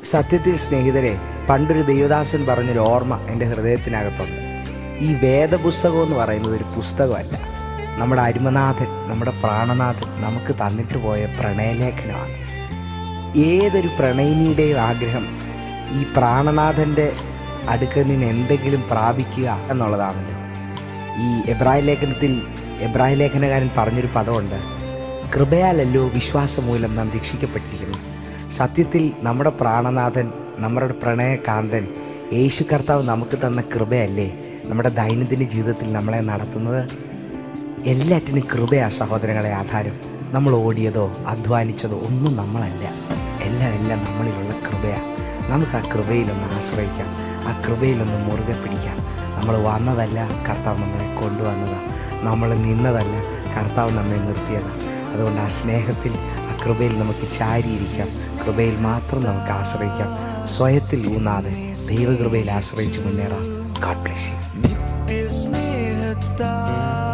സത്യത്തിൽ സ്നേഹിതരെ പണ്ടൊരു ദൈവദാസൻ പറഞ്ഞൊരു ഓർമ്മ എൻ്റെ ഹൃദയത്തിനകത്തുണ്ട് ഈ വേദപുസ്തകം എന്ന് പറയുന്നത് ഒരു പുസ്തകമല്ല നമ്മുടെ അരുമനാഥൻ നമ്മുടെ പ്രാണനാഥൻ നമുക്ക് തന്നിട്ട് പോയ പ്രണയലേഖനമാണ് ഏതൊരു പ്രണയിനിയുടെയും ആഗ്രഹം ഈ പ്രാണനാഥൻ്റെ അടുക്കൽ നിന്ന് എന്തെങ്കിലും പ്രാപിക്കുക എന്നുള്ളതാണല്ലോ ഈ എബ്രായ ലേഖനത്തിൽ എബ്രായ ലേഖനകാരൻ പറഞ്ഞൊരു പദമുണ്ട് കൃപയാലല്ലോ വിശ്വാസം മൂലം നാം രക്ഷിക്കപ്പെട്ടിരിക്കുന്നു സത്യത്തിൽ നമ്മുടെ പ്രാണനാഥൻ നമ്മുടെ പ്രണയകാന്തൻ യേശു കർത്താവ് നമുക്ക് തന്ന കൃപയല്ലേ നമ്മുടെ ദൈനംദിന ജീവിതത്തിൽ നമ്മളെ നടത്തുന്നത് എല്ലാറ്റിനും കൃപയാ സഹോദരങ്ങളെ ആധാരം നമ്മൾ ഓടിയതോ അധ്വാനിച്ചതോ ഒന്നും നമ്മളല്ല എല്ലാം എല്ലാം നമ്മളിലുള്ള കൃപയാ നമുക്ക് ആ കൃപയിലൊന്ന് ആശ്രയിക്കാം ആ കൃപയിലൊന്ന് മുറുകെ പിടിക്കാം നമ്മൾ വന്നതല്ല കർത്താവ് നമ്മളെ കൊണ്ടുവന്നതാ നമ്മൾ നിന്നതല്ല കർത്താവ് നമ്മെ നിർത്തിയതാ അതുകൊണ്ട് ആ സ്നേഹത്തിൽ ആ കൃപയിൽ നമുക്ക് ചാരിയിരിക്കാം കൃപയിൽ മാത്രം നമുക്ക് ആശ്രയിക്കാം സ്വയത്തിൽ ഊന്നാതെ ദൈവകൃപയിൽ ആശ്രയിച്ച് മുന്നേറാം ഗാഡ് ബ്ലെസ് യു നിത്യസ്നേഹത്താൽ